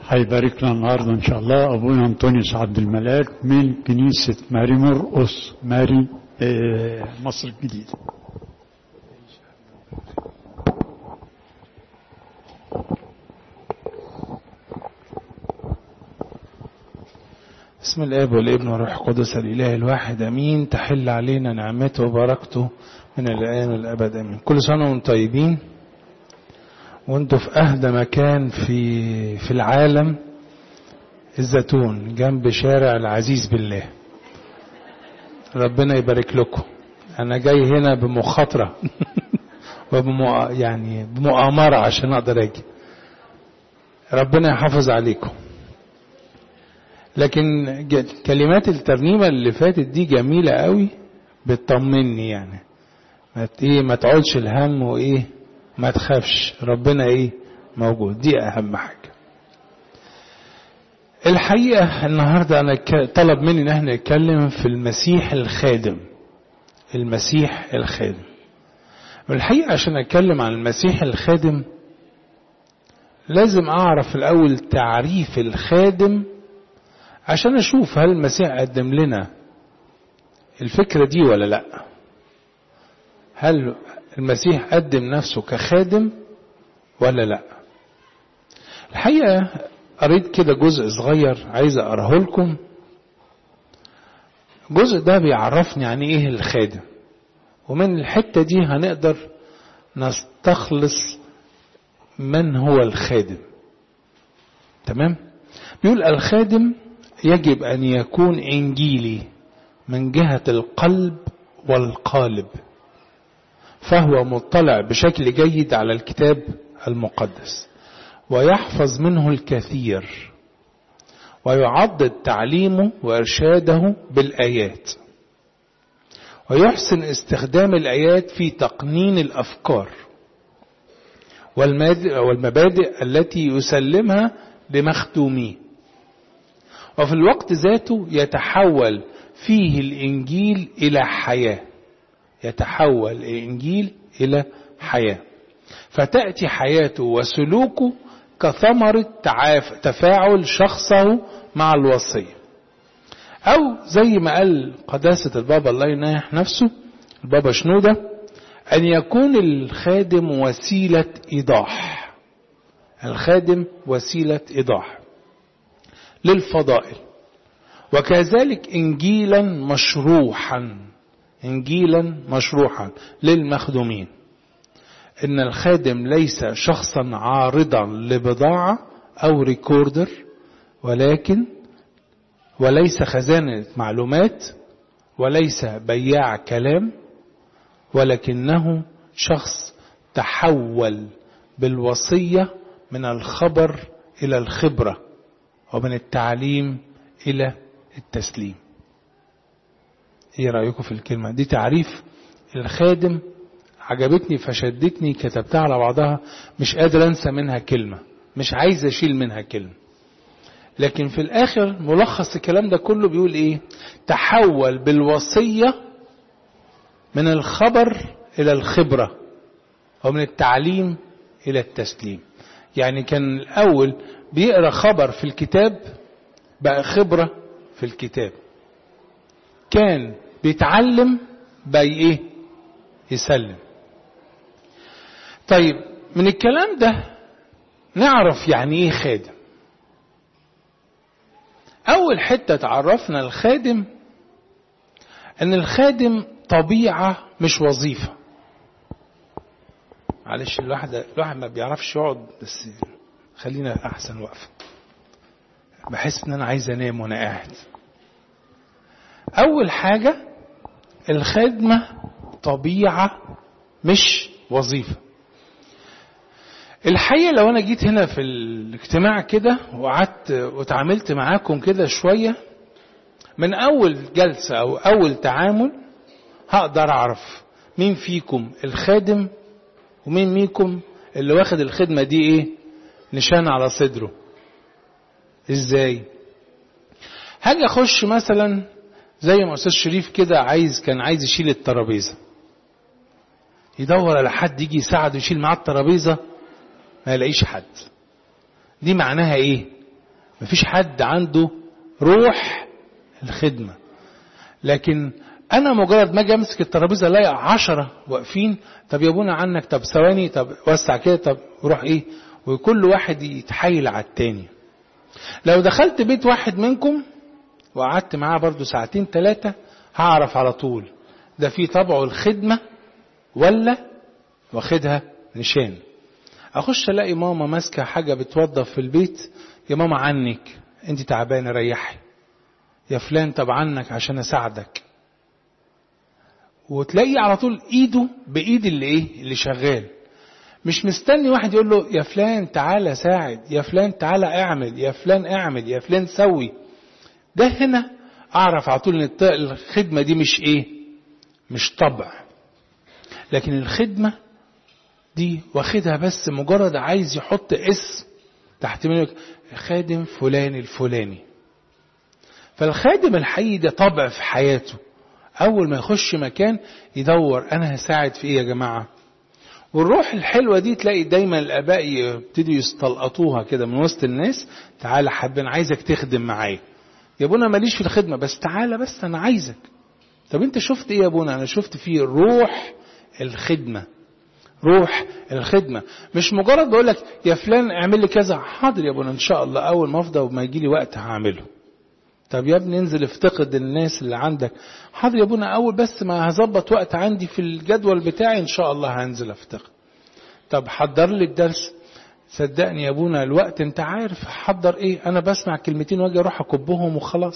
هيبارك لنا النهارده ان شاء الله ابونا انطونيوس عبد الملاك من كنيسه ماري مرقس ماري آه، مصر الجديده بسم الاب والابن والروح القدس الاله الواحد امين تحل علينا نعمته وبركته من الان والابد امين كل سنه وانتم طيبين وانتم في اهدى مكان في في العالم الزيتون جنب شارع العزيز بالله ربنا يبارك لكم انا جاي هنا بمخاطره وبمؤ... يعني بمؤامره عشان اقدر اجي ربنا يحافظ عليكم لكن ج- كلمات الترنيمه اللي فاتت دي جميله قوي بتطمني يعني ما ت- ايه ما تقعدش الهم وايه ما تخافش ربنا ايه موجود دي اهم حاجه الحقيقه النهارده انا ك- طلب مني ان احنا نتكلم في المسيح الخادم المسيح الخادم والحقيقه عشان اتكلم عن المسيح الخادم لازم اعرف الاول تعريف الخادم عشان اشوف هل المسيح قدم لنا الفكره دي ولا لا هل المسيح قدم نفسه كخادم ولا لا الحقيقه قريت كده جزء صغير عايز اقراه لكم الجزء ده بيعرفني يعني ايه الخادم ومن الحته دي هنقدر نستخلص من هو الخادم تمام بيقول الخادم يجب ان يكون انجيلي من جهه القلب والقالب فهو مطلع بشكل جيد على الكتاب المقدس ويحفظ منه الكثير ويعضد تعليمه وارشاده بالايات ويحسن استخدام الايات في تقنين الافكار والماد- والمبادئ التي يسلمها لمخدوميه وفي الوقت ذاته يتحول فيه الانجيل الى حياه يتحول الانجيل الى حياه فتاتي حياته وسلوكه كثمره تعاف- تفاعل شخصه مع الوصيه او زي ما قال قداسه البابا الله يناح نفسه البابا شنوده ان يكون الخادم وسيله ايضاح الخادم وسيله ايضاح للفضائل وكذلك انجيلا مشروحا انجيلا مشروحا للمخدومين ان الخادم ليس شخصا عارضا لبضاعه او ريكوردر ولكن وليس خزانه معلومات وليس بياع كلام ولكنه شخص تحول بالوصيه من الخبر الى الخبره ومن التعليم الى التسليم ايه رايكم في الكلمه دي تعريف الخادم عجبتني فشدتني كتبتها على بعضها مش قادر انسى منها كلمه مش عايز اشيل منها كلمه لكن في الاخر ملخص الكلام ده كله بيقول ايه تحول بالوصيه من الخبر الى الخبره ومن التعليم الى التسليم يعني كان الاول بيقرا خبر في الكتاب بقى خبره في الكتاب كان بيتعلم بقى ايه يسلم طيب من الكلام ده نعرف يعني ايه خادم اول حته تعرفنا الخادم ان الخادم طبيعه مش وظيفه معلش الواحد الواحد ما بيعرفش يقعد بس خلينا احسن وقفه بحس ان انا عايز انام وانا قاعد اول حاجه الخدمه طبيعه مش وظيفه الحقيقه لو انا جيت هنا في الاجتماع كده وقعدت وتعاملت معاكم كده شويه من اول جلسه او اول تعامل هقدر اعرف مين فيكم الخادم ومين ميكم اللي واخد الخدمه دي ايه نشان على صدره ازاي هاجي اخش مثلا زي ما استاذ شريف كده عايز كان عايز يشيل الترابيزه يدور على حد يجي يساعده يشيل معاه الترابيزه ما يلاقيش حد دي معناها ايه مفيش حد عنده روح الخدمة لكن انا مجرد ما اجي امسك الترابيزه الاقي عشرة واقفين طب يا ابونا عنك طب ثواني طب وسع كده طب روح ايه وكل واحد يتحايل على التاني لو دخلت بيت واحد منكم وقعدت معاه برضو ساعتين ثلاثة هعرف على طول ده في طبعه الخدمة ولا واخدها نشان اخش الاقي ماما ماسكة حاجة بتوظف في البيت يا ماما عنك انت تعبانة ريحي يا فلان طب عنك عشان اساعدك وتلاقي على طول ايده بايد اللي ايه اللي شغال مش مستني واحد يقول له يا فلان تعالى ساعد يا فلان تعالى اعمل يا فلان اعمل يا فلان سوي ده هنا اعرف على طول ان الخدمة دي مش ايه مش طبع لكن الخدمة دي واخدها بس مجرد عايز يحط اسم تحت منه خادم فلان الفلاني فالخادم الحقيقي ده طبع في حياته اول ما يخش مكان يدور انا هساعد في ايه يا جماعه والروح الحلوه دي تلاقي دايما الاباء يبتدوا يستلقطوها كده من وسط الناس تعالى حب انا عايزك تخدم معايا يا ابونا ماليش في الخدمه بس تعالى بس انا عايزك طب انت شفت ايه يا ابونا انا شفت فيه روح الخدمه روح الخدمة مش مجرد بقول لك يا فلان اعمل لي كذا حاضر يا ابونا ان شاء الله اول ما افضى وما يجي لي وقت هعمله طب يا ابني انزل افتقد الناس اللي عندك حاضر يا ابونا اول بس ما هظبط وقت عندي في الجدول بتاعي ان شاء الله هنزل افتقد طب حضر لي الدرس صدقني يا ابونا الوقت انت عارف حضر ايه انا بسمع كلمتين واجي اروح اكبهم وخلاص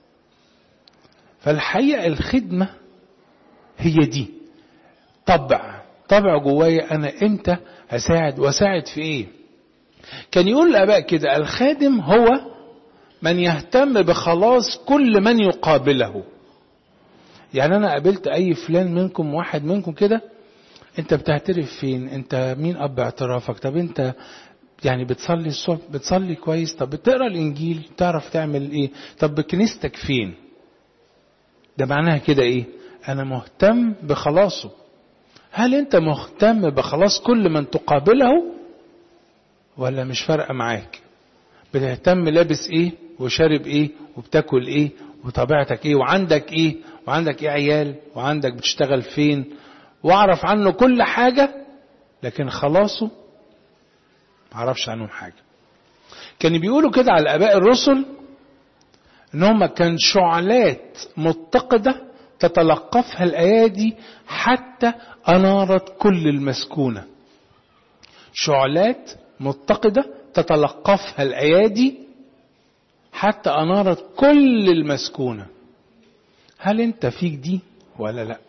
فالحقيقه الخدمه هي دي طبع طبع جوايا انا امتى هساعد واساعد في ايه كان يقول الاباء كده الخادم هو من يهتم بخلاص كل من يقابله يعني انا قابلت اي فلان منكم واحد منكم كده انت بتعترف فين انت مين اب اعترافك طب انت يعني بتصلي الصبح بتصلي كويس طب بتقرا الانجيل تعرف تعمل ايه طب كنيستك فين ده معناها كده ايه انا مهتم بخلاصه هل انت مهتم بخلاص كل من تقابله ولا مش فارقه معاك بتهتم لابس ايه وشارب ايه وبتاكل ايه وطبيعتك ايه وعندك ايه وعندك ايه عيال وعندك بتشتغل فين واعرف عنه كل حاجة لكن خلاصه معرفش عنهم حاجة كانوا بيقولوا كده على الاباء الرسل ان هم كان شعلات متقدة تتلقفها الايادي حتى انارت كل المسكونة شعلات متقدة تتلقفها الايادي حتى انارت كل المسكونة هل انت فيك دي ولا لا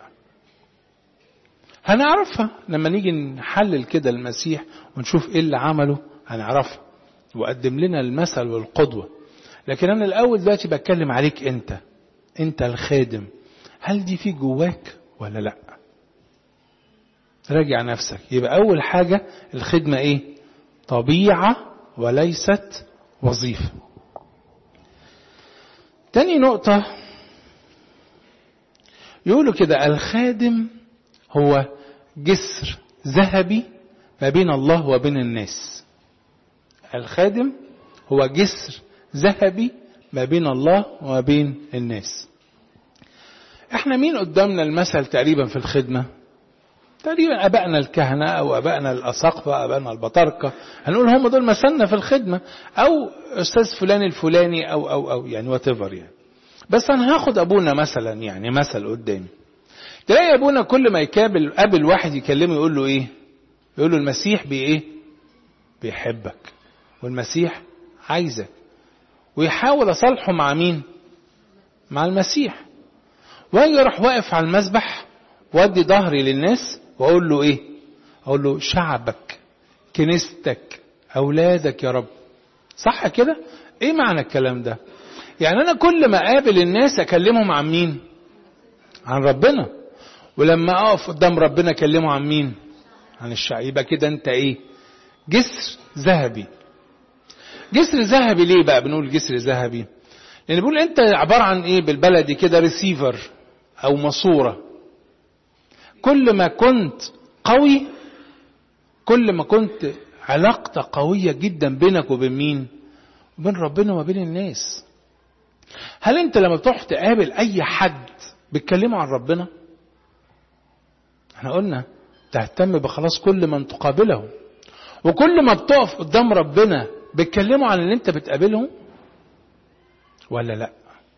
هنعرفها لما نيجي نحلل كده المسيح ونشوف ايه اللي عمله هنعرفها وقدم لنا المثل والقدوة لكن انا الاول دلوقتي بتكلم عليك انت انت الخادم هل دي في جواك ولا لا راجع نفسك يبقى اول حاجة الخدمة ايه طبيعة وليست وظيفة تاني نقطة يقولوا كده الخادم هو جسر ذهبي ما بين الله وبين الناس الخادم هو جسر ذهبي ما بين الله وما بين الناس احنا مين قدامنا المثل تقريبا في الخدمة تقريبا ابائنا الكهنة او ابائنا الاساقفة ابائنا البطاركة هنقول هم دول مثلنا في الخدمة او استاذ فلان الفلاني او او او يعني وات يعني بس انا هاخد ابونا مثلا يعني مثل قدامي تلاقي ابونا كل ما يقابل قابل واحد يكلمه يقول له ايه يقول له المسيح بي ايه بيحبك والمسيح عايزك ويحاول اصالحه مع مين مع المسيح واجي اروح واقف على المسبح وادي ظهري للناس واقول له ايه اقول له شعبك كنيستك اولادك يا رب صح كده ايه معنى الكلام ده يعني انا كل ما اقابل الناس اكلمهم عن مين عن ربنا ولما اقف قدام ربنا اكلمه عن مين عن الشعب يبقى كده انت ايه جسر ذهبي جسر ذهبي ليه بقى بنقول جسر ذهبي لان بيقول انت عبارة عن ايه بالبلدي كده ريسيفر او ماسورة كل ما كنت قوي كل ما كنت علاقتك قوية جدا بينك وبين مين بين ربنا وما بين الناس هل انت لما بتروح تقابل اي حد بتكلمه عن ربنا احنا قلنا تهتم بخلاص كل من تقابله وكل ما بتقف قدام ربنا بتكلمه عن اللي انت بتقابلهم ولا لا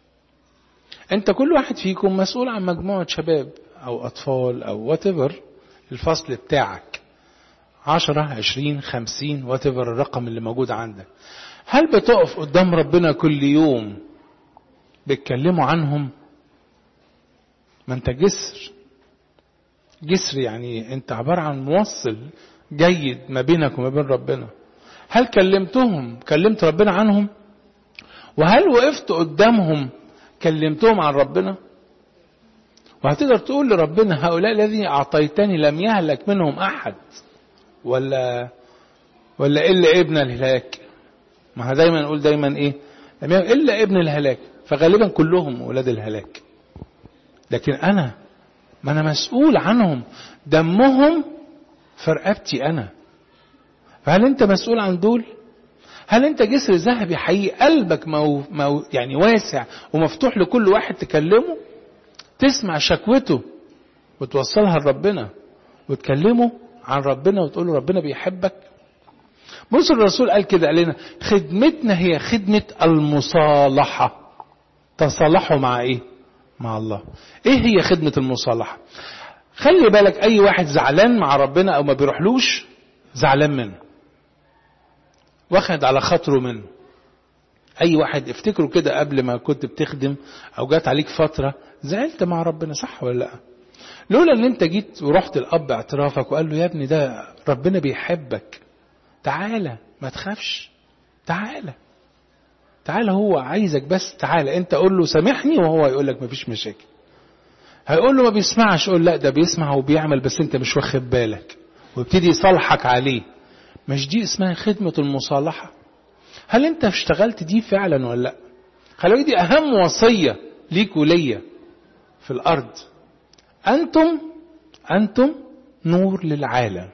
انت كل واحد فيكم مسؤول عن مجموعة شباب او اطفال او واتيفر الفصل بتاعك عشرة عشرين خمسين واتيفر الرقم اللي موجود عندك هل بتقف قدام ربنا كل يوم بتكلموا عنهم ما انت جسر جسر يعني انت عبارة عن موصل جيد ما بينك وما بين ربنا هل كلمتهم كلمت ربنا عنهم وهل وقفت قدامهم كلمتهم عن ربنا وهتقدر تقول لربنا هؤلاء الذين أعطيتني لم يهلك منهم أحد ولا ولا إلا ابن الهلاك ما احنا دايما نقول دايما إيه لم يهلك إلا ابن الهلاك فغالبا كلهم أولاد الهلاك لكن أنا ما أنا مسؤول عنهم دمهم في رقبتي أنا فهل أنت مسؤول عن دول؟ هل أنت جسر ذهبي حقيقي قلبك مو مو يعني واسع ومفتوح لكل واحد تكلمه؟ تسمع شكوته وتوصلها لربنا وتكلمه عن ربنا وتقول له ربنا بيحبك بص الرسول قال كده قال لنا خدمتنا هي خدمة المصالحة تصالحوا مع ايه مع الله ايه هي خدمة المصالحة خلي بالك اي واحد زعلان مع ربنا او ما بيروحلوش زعلان منه واخد على خاطره منه اي واحد افتكروا كده قبل ما كنت بتخدم او جات عليك فترة زعلت مع ربنا صح ولا لا لولا ان انت جيت ورحت الاب اعترافك وقال له يا ابني ده ربنا بيحبك تعالى ما تخافش تعالى تعالى هو عايزك بس تعالى انت قول له سامحني وهو يقول لك مفيش مشاكل هيقول له ما بيسمعش قول لا ده بيسمع وبيعمل بس انت مش واخد بالك ويبتدي يصالحك عليه مش دي اسمها خدمة المصالحة هل انت اشتغلت دي فعلا ولا لا خلي دي اهم وصية ليك وليا في الارض انتم انتم نور للعالم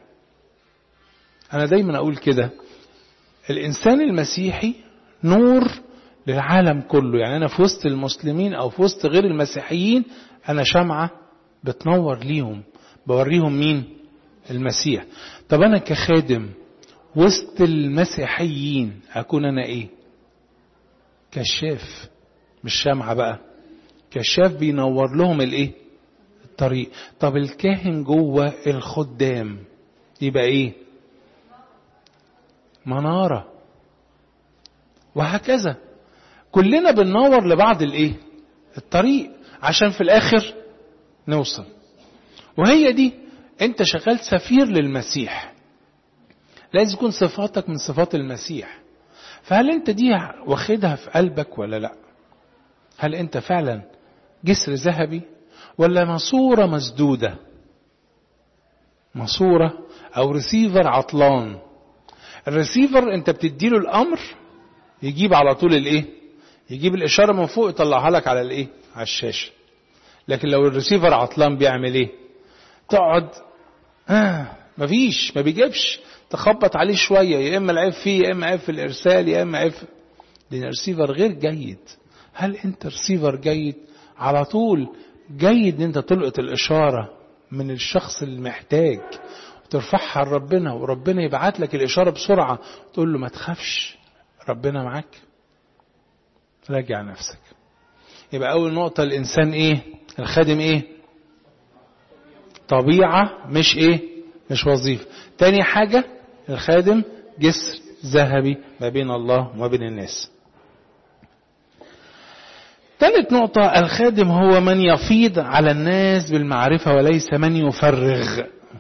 انا دايما اقول كده الانسان المسيحي نور للعالم كله يعني انا في وسط المسلمين او في وسط غير المسيحيين انا شمعة بتنور ليهم بوريهم مين المسيح طب انا كخادم وسط المسيحيين اكون انا ايه كشاف مش شمعة بقى كشاف بينور لهم الايه الطريق طب الكاهن جوه الخدام يبقى ايه منارة وهكذا كلنا بننور لبعض الايه الطريق عشان في الاخر نوصل وهي دي انت شغال سفير للمسيح لازم يكون صفاتك من صفات المسيح فهل انت دي واخدها في قلبك ولا لا هل انت فعلا جسر ذهبي ولا ماسورة مسدودة ماسورة او ريسيفر عطلان الريسيفر انت بتديله الامر يجيب على طول الايه يجيب الاشاره من فوق يطلعها لك على الايه على الشاشه لكن لو الريسيفر عطلان بيعمل ايه تقعد آه مفيش ما بيجيبش تخبط عليه شويه يا اما العيب فيه يا اما عيب في الارسال يا اما عيب في... لان الريسيفر غير جيد هل انت ريسيفر جيد على طول جيد ان انت تلقط الاشاره من الشخص المحتاج ترفعها لربنا وربنا يبعت لك الإشارة بسرعة تقول له ما تخافش ربنا معاك راجع نفسك يبقى أول نقطة الإنسان إيه الخادم إيه طبيعة مش إيه مش وظيفة تاني حاجة الخادم جسر ذهبي ما بين الله وما بين الناس ثالث نقطة الخادم هو من يفيض على الناس بالمعرفة وليس من يفرغ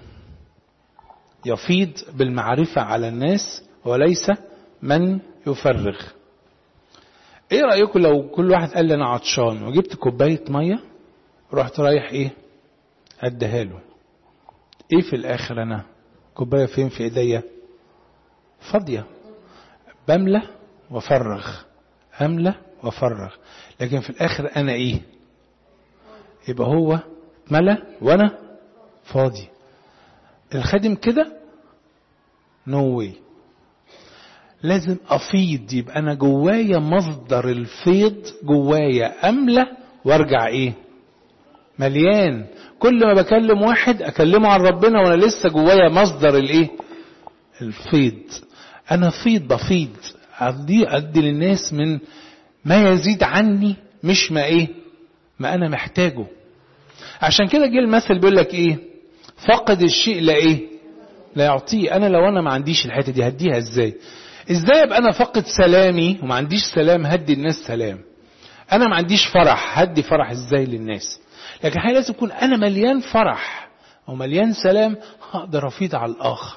يفيض بالمعرفة على الناس وليس من يفرغ ايه رأيكم لو كل واحد قال لي انا عطشان وجبت كوباية مية رحت رايح ايه اديها له ايه في الاخر انا كوباية فين في ايديا فاضية بملى وفرغ املى وفرغ لكن في الاخر انا ايه يبقى هو ملى وانا فاضي الخادم كده نو no واي لازم افيض يبقى انا جوايا مصدر الفيض جوايا املى وارجع ايه مليان كل ما بكلم واحد اكلمه عن ربنا وانا لسه جوايا مصدر الايه الفيض انا فيض بفيض ادي ادي للناس من ما يزيد عني مش ما ايه ما انا محتاجه عشان كده جه المثل بيقول لك ايه فقد الشيء لا ايه لا يعطيه انا لو انا ما عنديش الحته دي هديها ازاي ازاي ابقى انا فقد سلامي وما عنديش سلام هدي الناس سلام انا ما عنديش فرح هدي فرح ازاي للناس لكن الحقيقه لازم يكون انا مليان فرح ومليان سلام هقدر افيض على الاخر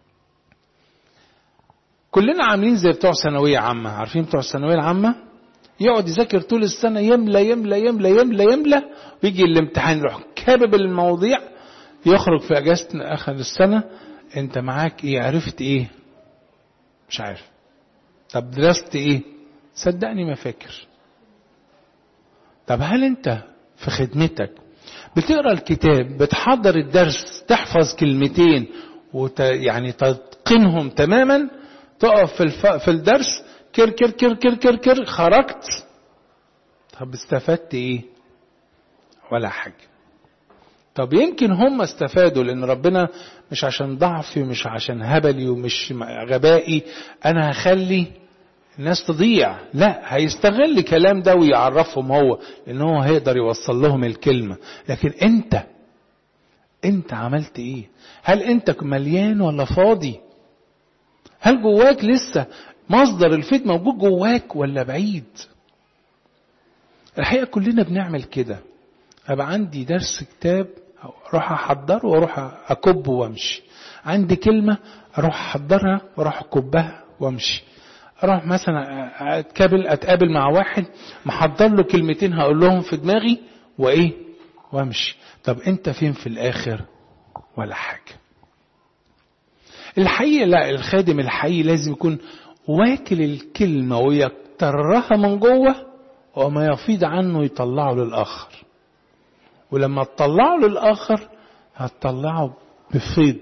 كلنا عاملين زي بتوع ثانويه عامه عارفين بتوع الثانويه العامه يقعد يذاكر طول السنه يملى يملى يملى يملى يملى ويجي الامتحان يروح كابب المواضيع يخرج في اجازه اخر السنه انت معاك ايه عرفت ايه مش عارف طب درست ايه صدقني ما فاكر طب هل انت في خدمتك بتقرا الكتاب بتحضر الدرس تحفظ كلمتين وت يعني تتقنهم تماما تقف في, الف... في الدرس كر كر كر كر كر كر خرجت طب استفدت ايه ولا حاجه طب يمكن هم استفادوا لان ربنا مش عشان ضعفي ومش عشان هبلي ومش غبائي انا هخلي الناس تضيع لا هيستغل الكلام ده ويعرفهم هو لان هو هيقدر يوصل لهم الكلمة لكن انت انت عملت ايه هل انت مليان ولا فاضي هل جواك لسه مصدر الفيض موجود جواك ولا بعيد الحقيقة كلنا بنعمل كده أبقى عندي درس كتاب أروح أحضره وأروح أكبه وأمشي عندي كلمة أروح أحضرها وأروح أكبها وأمشي أروح مثلا أتقابل أتقابل مع واحد محضر له كلمتين هقول لهم في دماغي وإيه وأمشي طب أنت فين في الآخر ولا حاجة الحقيقة لا الخادم الحقيقي لازم يكون واكل الكلمة ويكترها من جوه وما يفيض عنه يطلعه للآخر ولما تطلعه للآخر هتطلعه بفيض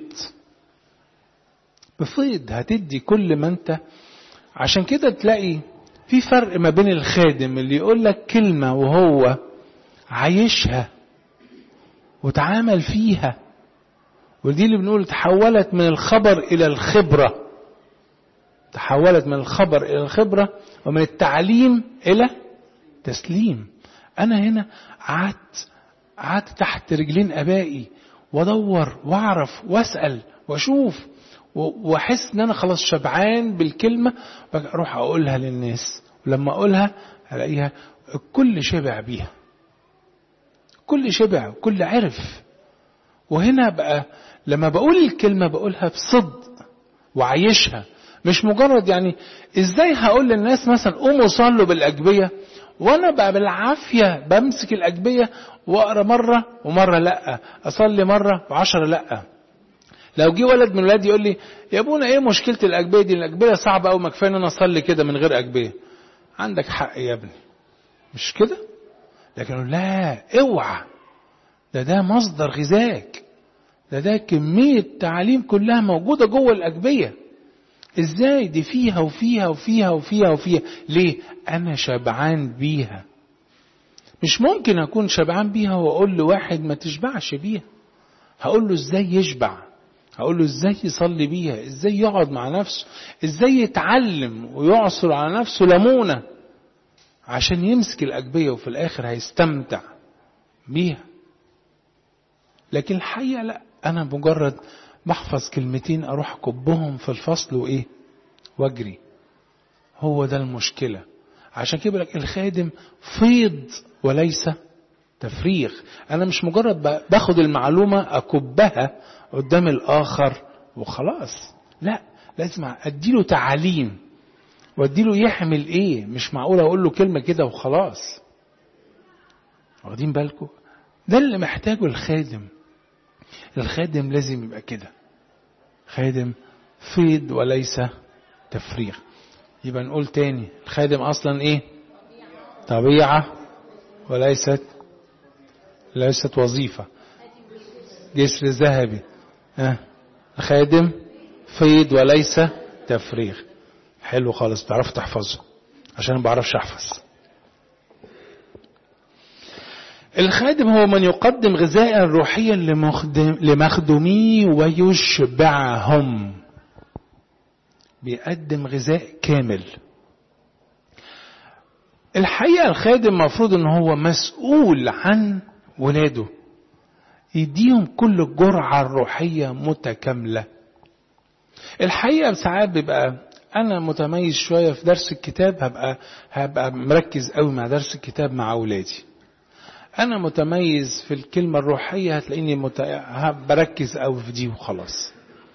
بفيض هتدي كل ما انت عشان كده تلاقي في فرق ما بين الخادم اللي يقول لك كلمة وهو عايشها وتعامل فيها ودي اللي بنقول تحولت من الخبر إلى الخبرة تحولت من الخبر إلى الخبرة ومن التعليم إلى تسليم أنا هنا قعدت قعدت تحت رجلين أبائي وأدور وأعرف وأسأل وأشوف وأحس إن أنا خلاص شبعان بالكلمة أروح أقولها للناس ولما أقولها ألاقيها الكل شبع بيها كل شبع كل عرف وهنا بقى لما بقول الكلمة بقولها بصدق وعايشها مش مجرد يعني ازاي هقول للناس مثلا قوموا صلوا بالأجبية وانا بقى بالعافية بمسك الأجبية واقرا مرة ومرة لا اصلي مرة وعشرة لا لو جه ولد من ولادي يقول لي يا ابونا ايه مشكلة الأجبية دي الأجبية صعبة أوي ما كفاية ان انا اصلي كده من غير أجبية عندك حق يا ابني مش كده لكن لا اوعى ده ده مصدر غذاك ده ده كمية تعاليم كلها موجودة جوه الأجبية ازاي دي فيها وفيها وفيها وفيها وفيها ليه انا شبعان بيها مش ممكن اكون شبعان بيها واقول لواحد ما تشبعش بيها هقول له ازاي يشبع هقول له ازاي يصلي بيها ازاي يقعد مع نفسه ازاي يتعلم ويعصر على نفسه ليمونه عشان يمسك الأجبية وفي الآخر هيستمتع بيها لكن الحقيقة لا أنا مجرد بحفظ كلمتين أروح أكبهم في الفصل وإيه وأجري هو ده المشكلة عشان كده لك الخادم فيض وليس تفريغ أنا مش مجرد باخد المعلومة أكبها قدام الآخر وخلاص لا لازم أديله تعاليم واديله يحمل ايه مش معقول اقول له كلمه كده وخلاص واخدين بالكم ده اللي محتاجه الخادم الخادم لازم يبقى كده خادم فيض وليس تفريغ يبقى نقول تاني الخادم اصلا ايه طبيعه وليست ليست وظيفه جسر ذهبي ها خادم فيض وليس تفريغ حلو خالص بتعرفوا تحفظوا عشان ما بعرفش احفظ الخادم هو من يقدم غذاء روحيا لمخدوميه ويشبعهم بيقدم غذاء كامل الحقيقة الخادم مفروض ان هو مسؤول عن ولاده يديهم كل الجرعة الروحية متكاملة الحقيقة ساعات بيبقى أنا متميز شوية في درس الكتاب هبقى هبقى مركز قوي مع درس الكتاب مع أولادي. أنا متميز في الكلمة الروحية هتلاقيني مت... بركز قوي في دي وخلاص.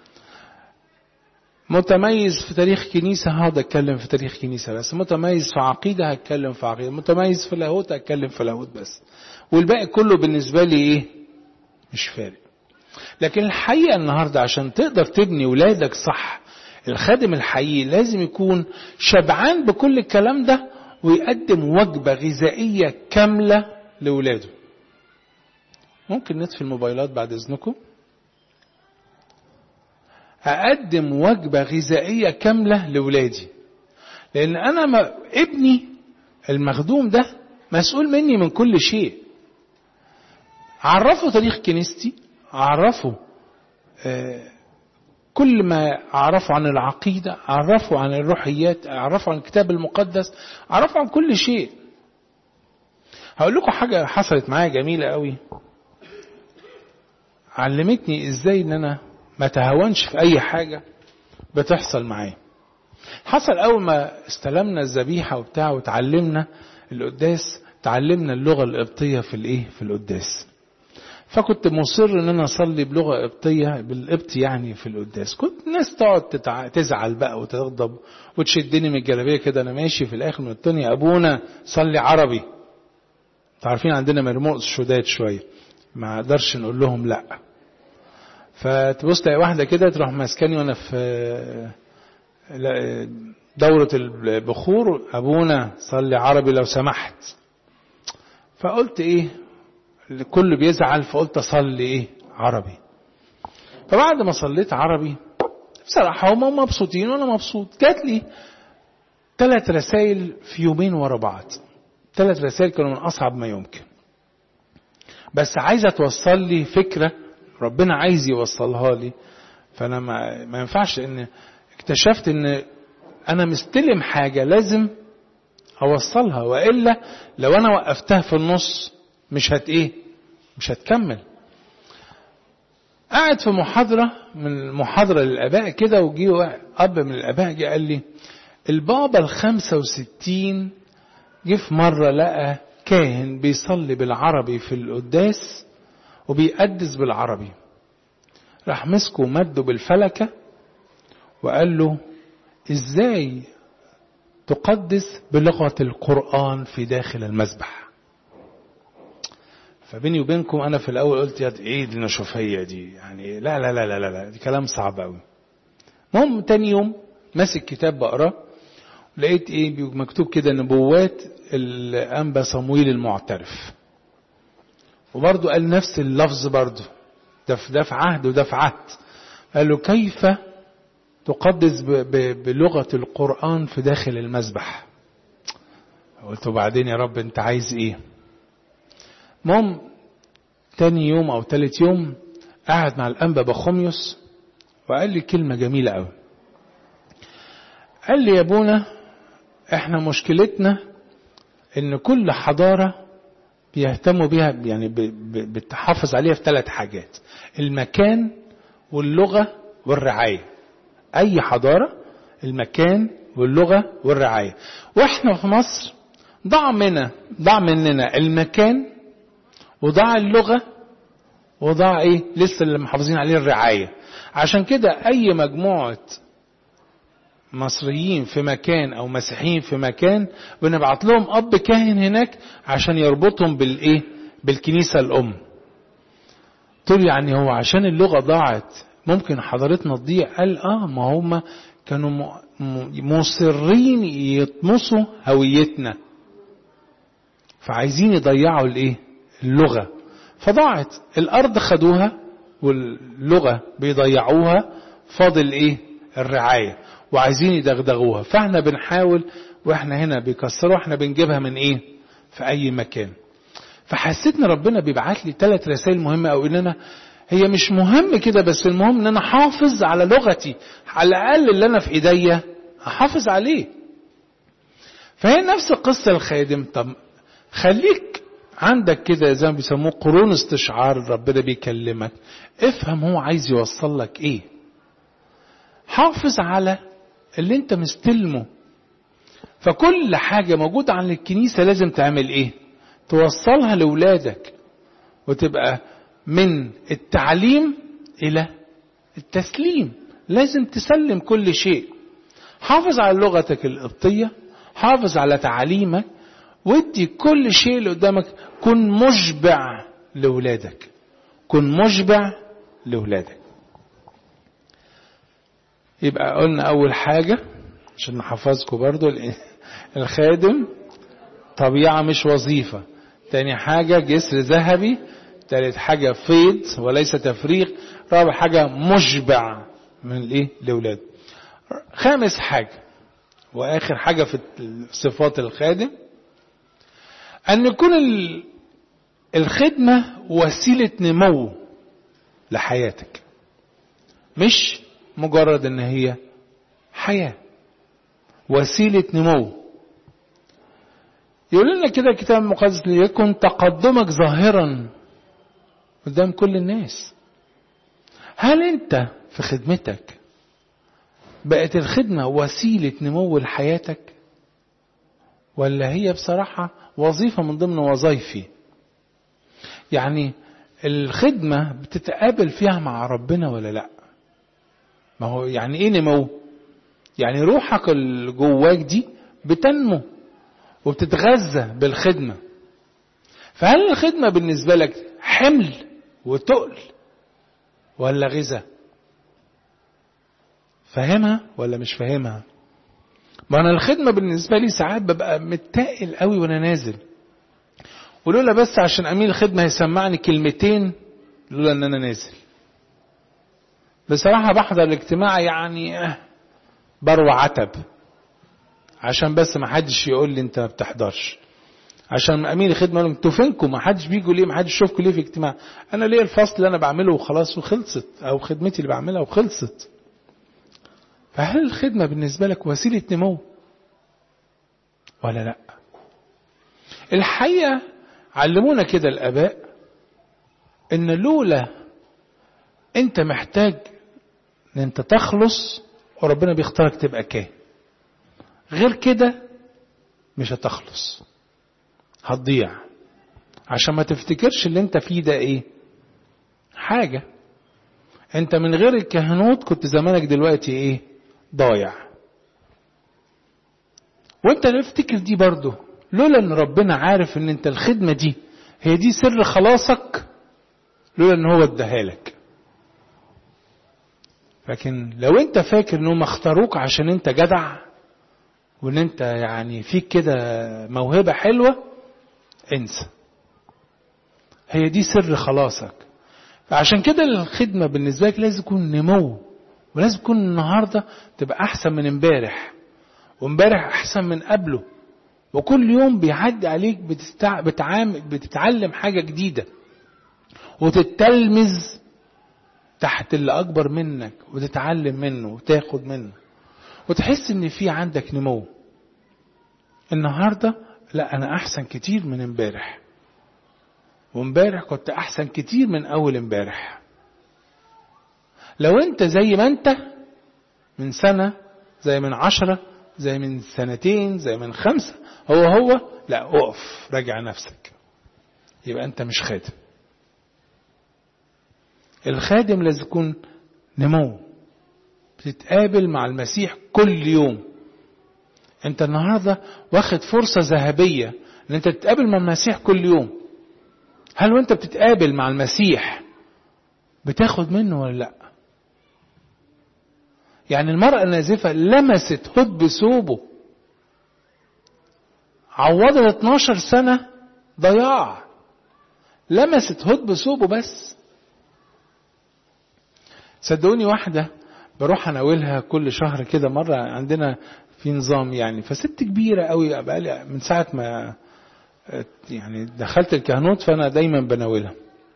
متميز في تاريخ كنيسة هقعد أتكلم في تاريخ كنيسة بس، متميز في عقيدة هتكلم في عقيدة، متميز في لاهوت هتكلم في لاهوت بس. والباقي كله بالنسبة لي إيه؟ مش فارق. لكن الحقيقة النهاردة عشان تقدر تبني ولادك صح الخادم الحقيقي لازم يكون شبعان بكل الكلام ده ويقدم وجبة غذائية كاملة لولاده ممكن نطفي الموبايلات بعد اذنكم أقدم وجبة غذائية كاملة لولادي لأن أنا ما ابني المخدوم ده مسؤول مني من كل شيء عرفه تاريخ كنيستي عرفه آه كل ما أعرفه عن العقيدة أعرفه عن الروحيات أعرفه عن الكتاب المقدس أعرفه عن كل شيء هقول لكم حاجة حصلت معايا جميلة قوي علمتني ازاي ان انا ما تهاونش في اي حاجة بتحصل معايا حصل اول ما استلمنا الذبيحة وبتاع وتعلمنا القداس تعلمنا اللغة القبطية في الايه في القداس فكنت مصر ان انا اصلي بلغه قبطيه بالقبط يعني في القداس كنت ناس تقعد تتع... تزعل بقى وتغضب وتشدني من الجلابيه كده انا ماشي في الاخر من الدنيا ابونا صلي عربي عارفين عندنا مرموز شداد شويه ما اقدرش نقول لهم لا فتبص تلاقي واحده كده تروح ماسكاني وانا في دورة البخور أبونا صلي عربي لو سمحت فقلت إيه الكل بيزعل فقلت اصلي ايه عربي فبعد ما صليت عربي بصراحة هم مبسوطين وانا مبسوط جات لي ثلاث رسائل في يومين ورا بعض ثلاث رسائل كانوا من اصعب ما يمكن بس عايزة توصل لي فكرة ربنا عايز يوصلها لي فانا ما, ما ينفعش ان اكتشفت ان انا مستلم حاجة لازم اوصلها والا لو انا وقفتها في النص مش هت ايه مش هتكمل قاعد في محاضرة من محاضرة للآباء كده وجي أب من الآباء جه قال لي البابا الخمسة وستين جه في مرة لقى كاهن بيصلي بالعربي في القداس وبيقدس بالعربي راح مسكه ومده بالفلكة وقال له ازاي تقدس بلغة القرآن في داخل المذبح فبيني وبينكم انا في الاول قلت يا ايه دي النشوفيه دي يعني لا لا لا لا لا, لا دي كلام صعب قوي المهم تاني يوم ماسك كتاب بقراه لقيت ايه مكتوب كده نبوات الانبا صمويل المعترف وبرضه قال نفس اللفظ برضه ده في ده في عهد وده في عهد قال له كيف تقدس بلغه القران في داخل المذبح قلت وبعدين يا رب انت عايز ايه المهم تاني يوم او تالت يوم قعد مع الانبا بخوميوس وقال لي كلمه جميله قوي قال لي يا ابونا احنا مشكلتنا ان كل حضاره بيهتموا بيها يعني بتحافظ عليها في ثلاث حاجات المكان واللغه والرعايه اي حضاره المكان واللغه والرعايه واحنا في مصر ضاع منا ضاع مننا المكان وضاع اللغة وضاع ايه لسه اللي محافظين عليه الرعاية عشان كده اي مجموعة مصريين في مكان او مسيحيين في مكان بنبعت لهم اب كاهن هناك عشان يربطهم بالايه بالكنيسة الام تقول يعني هو عشان اللغة ضاعت ممكن حضارتنا تضيع قال اه ما هم كانوا مصرين يطمسوا هويتنا فعايزين يضيعوا الايه اللغة فضاعت الأرض خدوها واللغة بيضيعوها فاضل إيه الرعاية وعايزين يدغدغوها فاحنا بنحاول واحنا هنا بيكسروا احنا بنجيبها من ايه في اي مكان فحسيت ان ربنا بيبعت لي ثلاث رسائل مهمه او ان انا هي مش مهم كده بس المهم ان انا حافظ على لغتي على الاقل اللي انا في ايديا احافظ عليه فهي نفس القصه الخادم طب خليك عندك كده زي ما بيسموه قرون استشعار ربنا بيكلمك افهم هو عايز يوصل لك ايه حافظ على اللي انت مستلمه فكل حاجة موجودة عن الكنيسة لازم تعمل ايه توصلها لولادك وتبقى من التعليم الى التسليم لازم تسلم كل شيء حافظ على لغتك القبطية حافظ على تعليمك وادي كل شيء اللي قدامك كن مشبع لولادك كن مشبع لولادك يبقى قلنا اول حاجة عشان نحفظكم برضو الخادم طبيعة مش وظيفة تاني حاجة جسر ذهبي تالت حاجة فيض وليس تفريغ رابع حاجة مشبع من الايه لولاده خامس حاجة واخر حاجة في صفات الخادم ان يكون الخدمة وسيلة نمو لحياتك مش مجرد ان هي حياة وسيلة نمو يقول لنا كده الكتاب المقدس ليكن تقدمك ظاهرا قدام كل الناس هل انت في خدمتك بقت الخدمة وسيلة نمو لحياتك ولا هي بصراحة وظيفة من ضمن وظائفي يعني الخدمة بتتقابل فيها مع ربنا ولا لا ما هو يعني ايه نمو يعني روحك اللي جواك دي بتنمو وبتتغذى بالخدمة فهل الخدمة بالنسبة لك حمل وتقل ولا غذاء فاهمها ولا مش فاهمها ما انا الخدمة بالنسبة لي ساعات ببقى متقل قوي وانا نازل ولولا بس عشان امين الخدمة هيسمعني كلمتين لولا ان انا نازل بصراحة بحضر الاجتماع يعني بروع عتب عشان بس ما حدش يقول لي انت ما بتحضرش عشان امين الخدمه يقول انتوا فينكم ما حدش بيجوا ليه ما حدش يشوفكم ليه في اجتماع انا ليا الفصل اللي انا بعمله وخلاص وخلصت او خدمتي اللي بعملها وخلصت فهل الخدمه بالنسبه لك وسيله نمو ولا لا الحقيقه علمونا كده الاباء ان لولا انت محتاج ان انت تخلص وربنا بيختارك تبقى كاهن غير كده مش هتخلص هتضيع عشان ما تفتكرش اللي انت فيه ده ايه حاجة انت من غير الكهنوت كنت زمانك دلوقتي ايه ضايع وانت افتكر دي برضه لولا ان ربنا عارف ان انت الخدمة دي هي دي سر خلاصك لولا ان هو اداها لك لكن لو انت فاكر انهم اختاروك عشان انت جدع وان انت يعني فيك كده موهبة حلوة انسى هي دي سر خلاصك فعشان كده الخدمة بالنسبة لك لازم يكون نمو ولازم يكون النهاردة تبقى أحسن من امبارح وامبارح أحسن من قبله وكل يوم بيعدي عليك بتستع... بتعام... بتتعلم حاجة جديدة وتتلمذ تحت اللي أكبر منك وتتعلم منه وتاخد منه وتحس إن في عندك نمو النهارده لا انا احسن كتير من امبارح وامبارح كنت احسن كتير من اول امبارح لو انت زي ما انت من سنة زي من عشرة زي من سنتين زي من خمسة هو هو لا اقف راجع نفسك يبقى انت مش خادم الخادم لازم يكون نمو بتتقابل مع المسيح كل يوم انت النهارده واخد فرصه ذهبيه ان انت تتقابل مع المسيح كل يوم هل وانت بتتقابل مع المسيح بتاخد منه ولا لا يعني المرأة النازفة لمست هد بثوبه عوضت 12 سنة ضياع لمست هد بثوبه بس صدقوني واحدة بروح اناولها كل شهر كده مرة عندنا في نظام يعني فست كبيرة قوي بقالي من ساعة ما يعني دخلت الكهنوت فانا دايما بناولها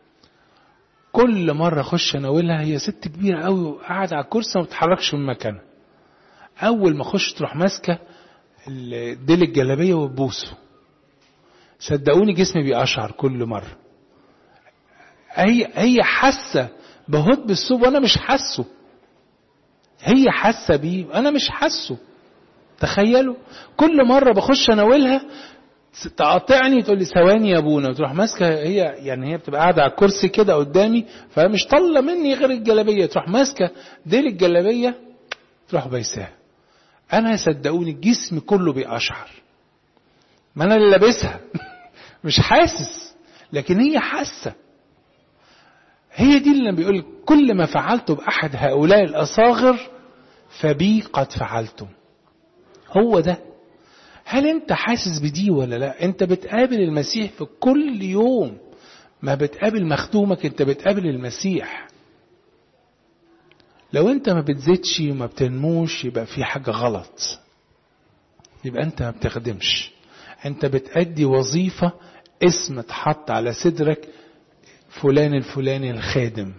كل مرة اخش اناولها هي ست كبيرة قوي وقاعدة على الكرسي ما بتتحركش من مكانها اول ما اخش تروح ماسكة ديل الجلابية وتبوسه صدقوني جسمي بيقشعر كل مرة هي هي حاسة بهد بالثوب وانا مش حاسه هي حاسة بيه انا مش حاسه تخيلوا كل مرة بخش اناولها تقاطعني تقول لي ثواني يا ابونا وتروح ماسكه هي يعني هي بتبقى قاعده على الكرسي كده قدامي فمش طالة مني غير الجلابيه تروح ماسكه ديل الجلابيه تروح بايساها انا صدقوني الجسم كله بيقشعر ما انا اللي لابسها مش حاسس لكن هي حاسه هي دي اللي بيقول كل ما فعلته باحد هؤلاء الاصاغر فبي قد فعلتم هو ده هل انت حاسس بدي ولا لا انت بتقابل المسيح في كل يوم ما بتقابل مخدومك انت بتقابل المسيح لو انت ما بتزيدش وما بتنموش يبقى في حاجة غلط يبقى انت ما بتخدمش انت بتأدي وظيفة اسم اتحط على صدرك فلان الفلاني الخادم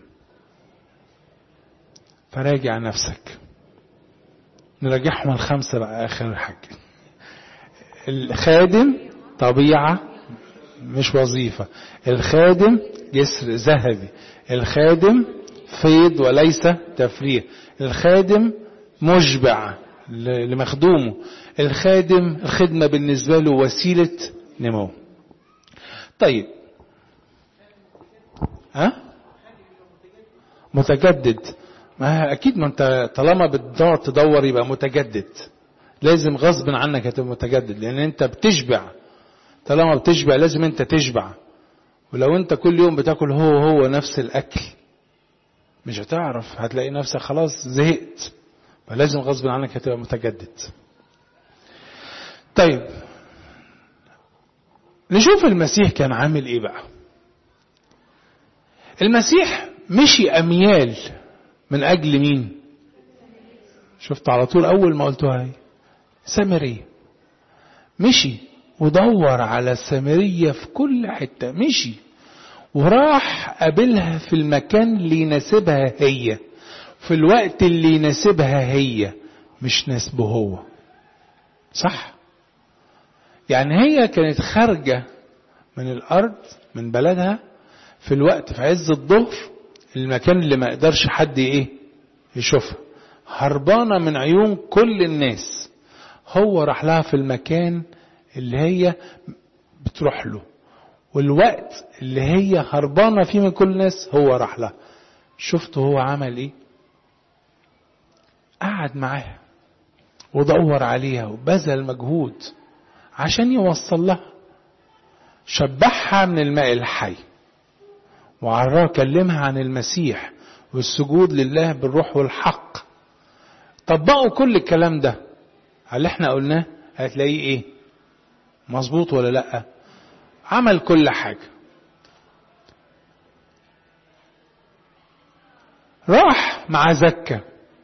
فراجع نفسك نراجعهم الخمسة بقى آخر حاجة الخادم طبيعة مش وظيفة الخادم جسر ذهبي الخادم فيض وليس تفريغ الخادم مشبع لمخدومه الخادم الخدمة بالنسبة له وسيلة نمو طيب ها متجدد ما اكيد ما انت طالما بتدور تدور يبقى متجدد لازم غصب عنك هتبقى متجدد لان انت بتشبع طالما بتشبع لازم انت تشبع ولو انت كل يوم بتاكل هو هو نفس الاكل مش هتعرف هتلاقي نفسك خلاص زهقت فلازم غصب عنك هتبقى متجدد طيب نشوف المسيح كان عامل ايه بقى المسيح مشي اميال من اجل مين شفت على طول اول ما قلتها هي سامرية مشي ودور على السامرية في كل حتة مشي وراح قابلها في المكان اللي يناسبها هي في الوقت اللي يناسبها هي مش ناسبه هو صح يعني هي كانت خارجة من الأرض من بلدها في الوقت في عز الظهر المكان اللي ما يقدرش حد ايه يشوفها هربانة من عيون كل الناس هو راح لها في المكان اللي هي بتروح له والوقت اللي هي هربانة فيه من كل الناس هو راح لها شفتوا هو عمل ايه قعد معاها ودور عليها وبذل مجهود عشان يوصل لها شبعها من الماء الحي وعراه كلمها عن المسيح والسجود لله بالروح والحق طبقوا كل الكلام ده على اللي احنا قلناه هتلاقيه ايه مظبوط ولا لا عمل كل حاجة راح مع زكا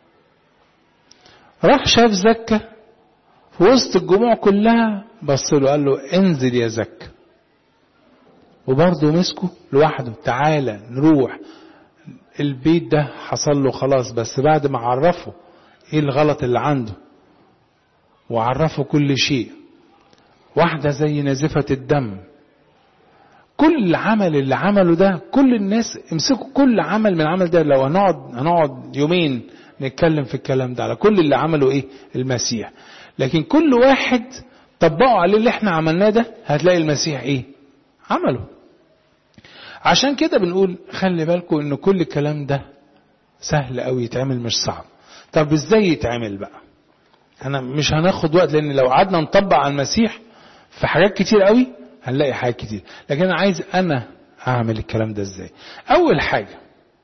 راح شاف زكا في وسط الجموع كلها بص له قال له انزل يا زكا وبرضه مسكه لوحده تعالى نروح البيت ده حصل له خلاص بس بعد ما عرفه ايه الغلط اللي عنده وعرفه كل شيء واحدة زي نازفة الدم كل عمل اللي عمله ده كل الناس امسكوا كل عمل من العمل ده لو هنقعد هنقعد يومين نتكلم في الكلام ده على كل اللي عمله ايه المسيح لكن كل واحد طبقوا عليه اللي احنا عملناه ده هتلاقي المسيح ايه عمله عشان كده بنقول خلي بالكم ان كل الكلام ده سهل قوي يتعمل مش صعب طب ازاي يتعمل بقى انا مش هناخد وقت لان لو قعدنا نطبق على المسيح في حاجات كتير قوي هنلاقي حاجات كتير لكن انا عايز انا اعمل الكلام ده ازاي اول حاجه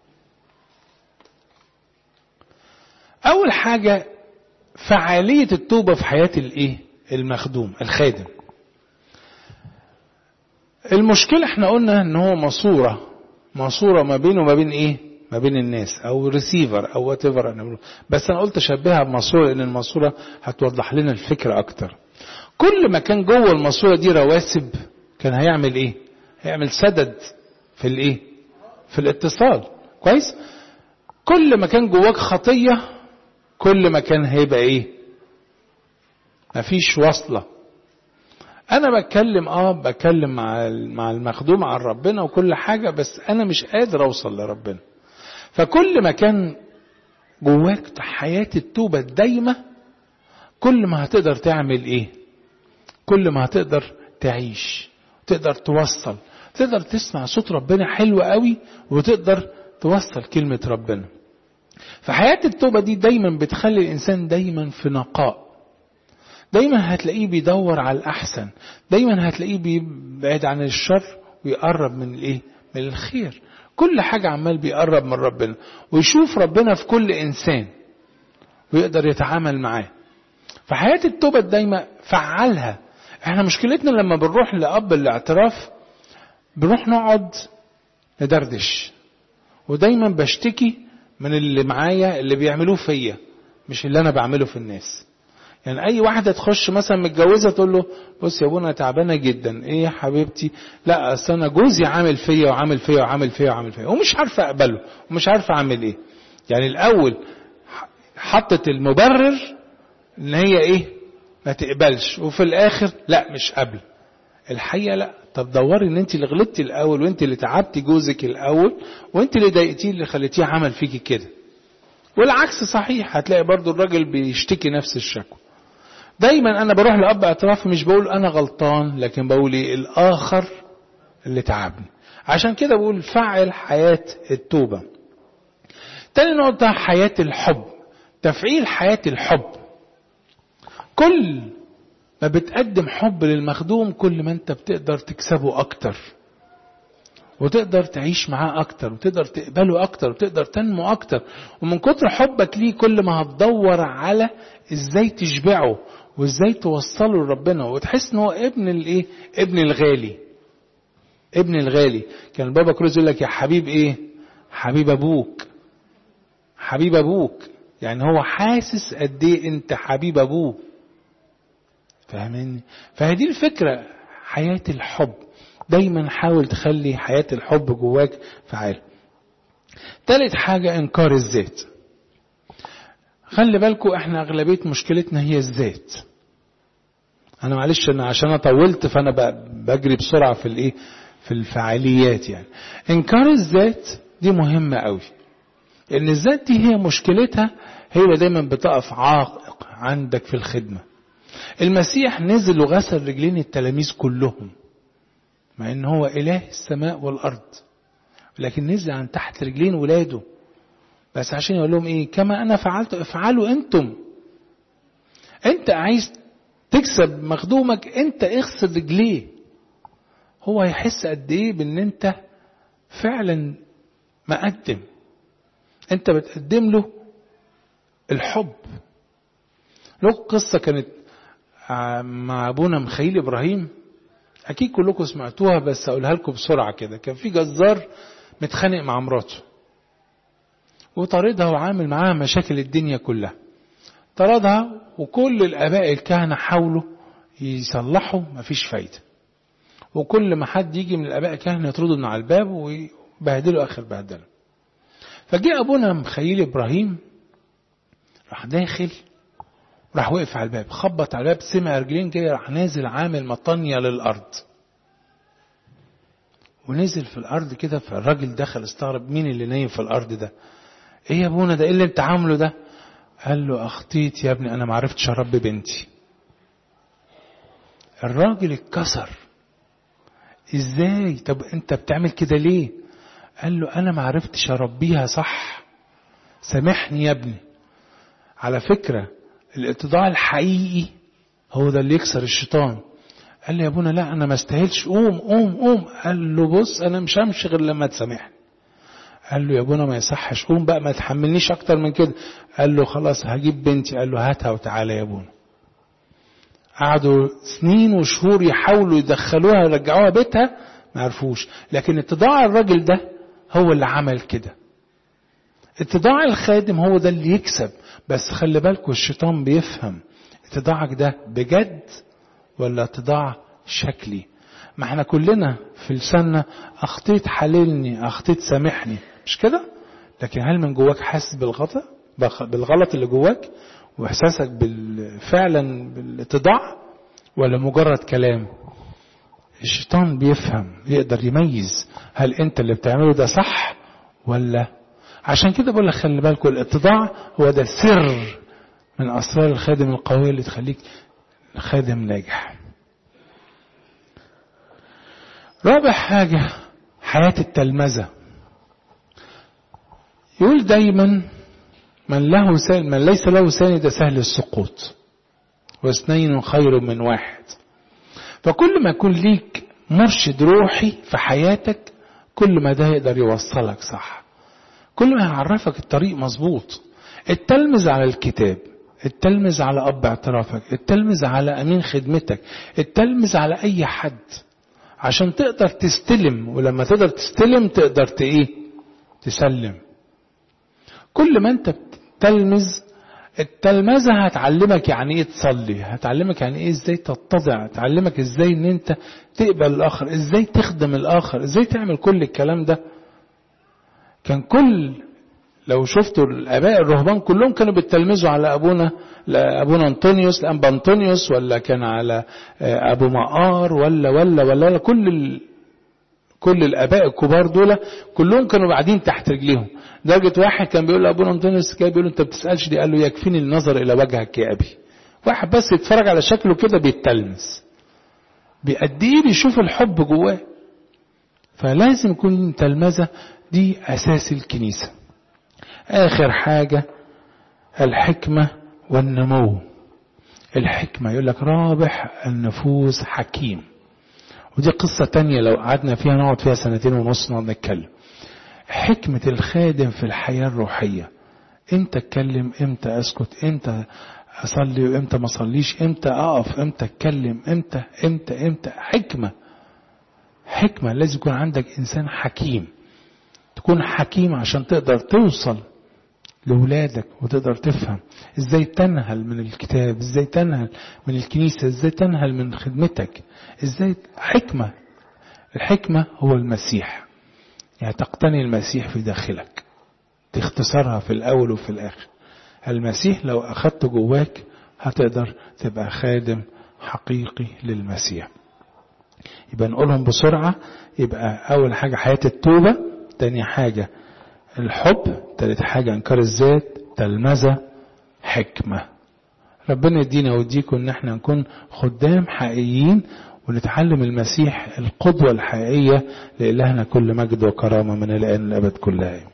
اول حاجه فعاليه التوبه في حياه الايه المخدوم الخادم المشكله احنا قلنا ان هو ماسوره ماسوره ما بينه وما بين ايه ما بين الناس او ريسيفر او وات ايفر بس انا قلت اشبهها بماسوره لان الماسوره هتوضح لنا الفكره اكتر كل ما كان جوه الماسوره دي رواسب كان هيعمل ايه هيعمل سدد في الايه في الاتصال كويس كل ما كان جواك خطيه كل ما كان هيبقى ايه مفيش وصله انا بتكلم اه بتكلم مع مع المخدوم عن ربنا وكل حاجه بس انا مش قادر اوصل لربنا فكل ما كان جواك حياه التوبه الدايمه كل ما هتقدر تعمل ايه كل ما هتقدر تعيش تقدر توصل تقدر تسمع صوت ربنا حلو قوي وتقدر توصل كلمه ربنا فحياه التوبه دي دايما بتخلي الانسان دايما في نقاء دايما هتلاقيه بيدور على الأحسن دايما هتلاقيه بيبعد عن الشر ويقرب من الايه من الخير كل حاجة عمال بيقرب من ربنا ويشوف ربنا في كل إنسان ويقدر يتعامل معاه فحياة التوبة دايما فعلها احنا مشكلتنا لما بنروح لأب الاعتراف بنروح نقعد ندردش ودايما بشتكي من اللي معايا اللي بيعملوه فيا مش اللي انا بعمله في الناس يعني اي واحده تخش مثلا متجوزه تقول له بص يا ابونا تعبانه جدا ايه يا حبيبتي لا اصل انا جوزي عامل فيا وعامل فيا وعامل فيا وعامل فيا ومش عارفه اقبله ومش عارفه اعمل ايه يعني الاول حطت المبرر ان هي ايه ما تقبلش وفي الاخر لا مش قبل الحقيقه لا طب دوري ان انت اللي غلطتي الاول وانت اللي تعبتي جوزك الاول وانت اللي ضايقتيه اللي خليتيه عمل فيكي كده والعكس صحيح هتلاقي برضو الراجل بيشتكي نفس الشكوى دايما انا بروح لاب اعتراف مش بقول انا غلطان لكن بقول ايه الاخر اللي تعبني عشان كده بقول فعل حياة التوبة تاني نقطة حياة الحب تفعيل حياة الحب كل ما بتقدم حب للمخدوم كل ما انت بتقدر تكسبه اكتر وتقدر تعيش معاه اكتر وتقدر تقبله اكتر وتقدر تنمو اكتر ومن كتر حبك ليه كل ما هتدور على ازاي تشبعه وازاي توصله لربنا وتحس ان هو ابن الايه ابن الغالي ابن الغالي كان البابا كروز يقول لك يا حبيب ايه حبيب ابوك حبيب ابوك يعني هو حاسس قد ايه انت حبيب ابوه فاهمني فهذه الفكره حياه الحب دايما حاول تخلي حياه الحب جواك فعال تالت حاجه انكار الذات خلي بالكم احنا اغلبيه مشكلتنا هي الذات انا معلش انا عشان انا طولت فانا بجري بسرعه في الايه في الفعاليات يعني انكار الذات دي مهمه قوي لان الذات دي هي مشكلتها هي اللي دايما بتقف عائق عندك في الخدمه المسيح نزل وغسل رجلين التلاميذ كلهم مع ان هو اله السماء والارض لكن نزل عن تحت رجلين ولاده بس عشان يقول لهم ايه كما انا فعلت افعلوا انتم انت عايز تكسب مخدومك انت اغسل رجليه هو هيحس قد ايه بان انت فعلا مقدم انت بتقدم له الحب له قصة كانت مع ابونا مخيل ابراهيم اكيد كلكم سمعتوها بس اقولها لكم بسرعة كده كان في جزار متخانق مع مراته وطاردها وعامل معاها مشاكل الدنيا كلها طردها وكل الاباء الكهنة حاولوا يصلحوا مفيش فايدة وكل ما حد يجي من الاباء الكهنة يطردوا من على الباب ويبهدلوا اخر بهدله فجاء ابونا مخيل ابراهيم راح داخل راح وقف على الباب خبط على الباب سمع رجلين جايه راح نازل عامل مطانية للارض ونزل في الارض كده فالراجل دخل استغرب مين اللي نايم في الارض ده ايه يا ابونا ده ايه اللي انت عامله ده قال له اخطيت يا ابني انا ما عرفتش اربي بنتي الراجل اتكسر ازاي طب انت بتعمل كده ليه قال له انا ما عرفتش اربيها صح سامحني يا ابني على فكره الاتضاع الحقيقي هو ده اللي يكسر الشيطان قال لي يا ابونا لا انا ما استاهلش قوم قوم قوم قال له بص انا مش همشي غير لما تسامحني قال له يا ابونا ما يصحش قوم بقى ما تحملنيش اكتر من كده قال له خلاص هجيب بنتي قال له هاتها وتعالى يا ابونا قعدوا سنين وشهور يحاولوا يدخلوها يرجعوها بيتها ما عرفوش لكن اتضاع الراجل ده هو اللي عمل كده اتضاع الخادم هو ده اللي يكسب بس خلي بالكم الشيطان بيفهم اتضاعك ده بجد ولا اتضاع شكلي ما احنا كلنا في لساننا اخطيت حللني اخطيت سامحني مش كده لكن هل من جواك حاسس بالغلط بالغلط اللي جواك واحساسك فعلا بالاتضاع ولا مجرد كلام الشيطان بيفهم يقدر يميز هل انت اللي بتعمله ده صح ولا عشان كده بقول لك خلي بالكم الاتضاع هو ده سر من اسرار الخادم القوي اللي تخليك خادم ناجح رابع حاجة حياة التلمذة يقول دايما من له سال من ليس له ساند سهل السقوط واثنين خير من واحد فكل ما يكون ليك مرشد روحي في حياتك كل ما ده يقدر يوصلك صح كل ما يعرفك الطريق مظبوط التلمذ على الكتاب التلمذ على اب اعترافك التلمذ على امين خدمتك التلمذ على اي حد عشان تقدر تستلم ولما تقدر تستلم تقدر ايه تسلم كل ما انت بتلمذ التلمذة هتعلمك يعني ايه تصلي هتعلمك يعني ايه ازاي تتضع هتعلمك ازاي ان انت تقبل الاخر ازاي تخدم الاخر ازاي تعمل كل الكلام ده كان كل لو شفتوا الاباء الرهبان كلهم كانوا بيتلمذوا على ابونا ابونا انطونيوس الانبا انطونيوس ولا كان على ابو مقار ولا ولا ولا, ولا كل ال... كل الاباء الكبار دول كلهم كانوا قاعدين تحت رجليهم درجة واحد كان بيقول لابونا انطونيوس كده بيقول انت بتسالش دي قال له يكفيني النظر الى وجهك يا ابي واحد بس يتفرج على شكله كده بيتلمذ بقد ايه بيشوف الحب جواه فلازم يكون تلمذه دي اساس الكنيسه اخر حاجه الحكمه والنمو الحكمه يقول لك رابح النفوس حكيم ودي قصة تانية لو قعدنا فيها نقعد فيها سنتين ونص نقعد نتكلم حكمة الخادم في الحياة الروحية امتى اتكلم امتى اسكت امتى اصلي وامتى ما اصليش امتى اقف امتى اتكلم امتى امتى امتى حكمة حكمة لازم يكون عندك انسان حكيم تكون حكيم عشان تقدر توصل لولادك وتقدر تفهم ازاي تنهل من الكتاب ازاي تنهل من الكنيسة ازاي تنهل من خدمتك ازاي حكمة الحكمة هو المسيح يعني تقتني المسيح في داخلك تختصرها في الاول وفي الاخر المسيح لو اخدته جواك هتقدر تبقى خادم حقيقي للمسيح يبقى نقولهم بسرعة يبقى اول حاجة حياة التوبة تاني حاجة الحب تالت حاجة انكار الذات تلمذة حكمة ربنا يدينا ويديكم ان احنا نكون خدام حقيقيين ونتعلم المسيح القدوة الحقيقية لإلهنا كل مجد وكرامة من الآن للأبد كلها